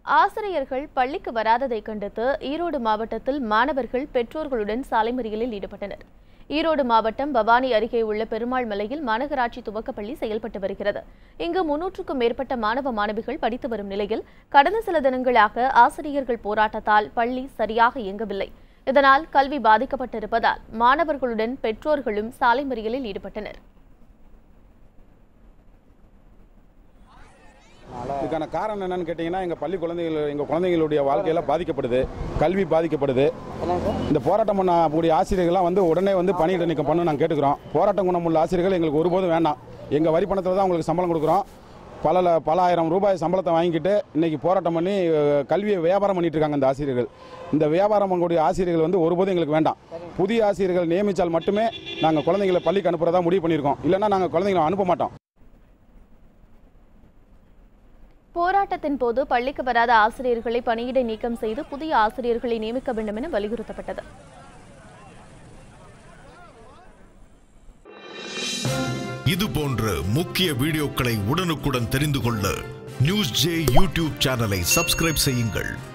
ஆசிரியர்கள் பள்ளிக்கு வராததை கண்டித்து ஈரோடு மாவட்டத்தில் மாணவர்கள் பெற்றோர்களுடன் சாலை மறியலில் ஈடுபட்டனர் ஈரோடு மாவட்டம் பவானி அருகே உள்ள பெருமாள் மலையில் மாநகராட்சி துவக்கப்பள்ளி செயல்பட்டு வருகிறது இங்கு முன்னூற்றுக்கும் மேற்பட்ட மாணவ மாணவிகள் படித்து வரும் நிலையில் கடந்த சில தினங்களாக ஆசிரியர்கள் போராட்டத்தால் பள்ளி சரியாக இயங்கவில்லை இதனால் கல்வி பாதிக்கப்பட்டிருப்பதால் மாணவர்களுடன் பெற்றோர்களும் சாலை மறியலில் ஈடுபட்டனர் இதுக்கான காரணம் என்னன்னு கேட்டிங்கன்னா எங்கள் பள்ளி குழந்தைகள் எங்கள் குழந்தைகளுடைய வாழ்க்கையில பாதிக்கப்படுது கல்வி பாதிக்கப்படுது இந்த போராட்டம் பண்ணக்கூடிய ஆசிரியர்கள்லாம் வந்து உடனே வந்து பணியிட நீக்கம் பண்ணு நாங்கள் கேட்டுக்கிறோம் போராட்டம் குணமுள்ள ஆசிரியர்கள் எங்களுக்கு ஒருபோதும் வேண்டாம் எங்கள் வரி பணத்தில் தான் உங்களுக்கு சம்பளம் கொடுக்குறோம் பல ல- பல ஆயிரம் ரூபாய் சம்பளத்தை வாங்கிக்கிட்டு இன்னைக்கு போராட்டம் பண்ணி அஹ், கல்வியை வியாபாரம் பண்ணிட்டு இருக்காங்க இந்த ஆசிரியர்கள் இந்த வியாபாரம் பண்ணக்கூடிய ஆசிரியர்கள் வந்து ஒருபோதும் எங்களுக்கு வேண்டாம் புதிய ஆசிரியர்கள் நியமித்தால் மட்டுமே நாங்கள் குழந்தைங்களை பள்ளிக்கு அனுப்புறதா முடிவு பண்ணியிருக்கோம் இல்லைன்னா நாங்கள் குழந்தைங்களை அனுப்ப மாட்டோம் போராட்டத்தின் போது பள்ளிக்கு வராத ஆசிரியர்களை பணியிடை நீக்கம் செய்து புதிய ஆசிரியர்களை நியமிக்க வேண்டும் என வலியுறுத்தப்பட்டது இது போன்ற முக்கிய வீடியோக்களை உடனுக்குடன் தெரிந்து கொள்ள நியூஸ் ஜே யூடியூப் சேனலை சப்ஸ்கிரைப் செய்யுங்கள்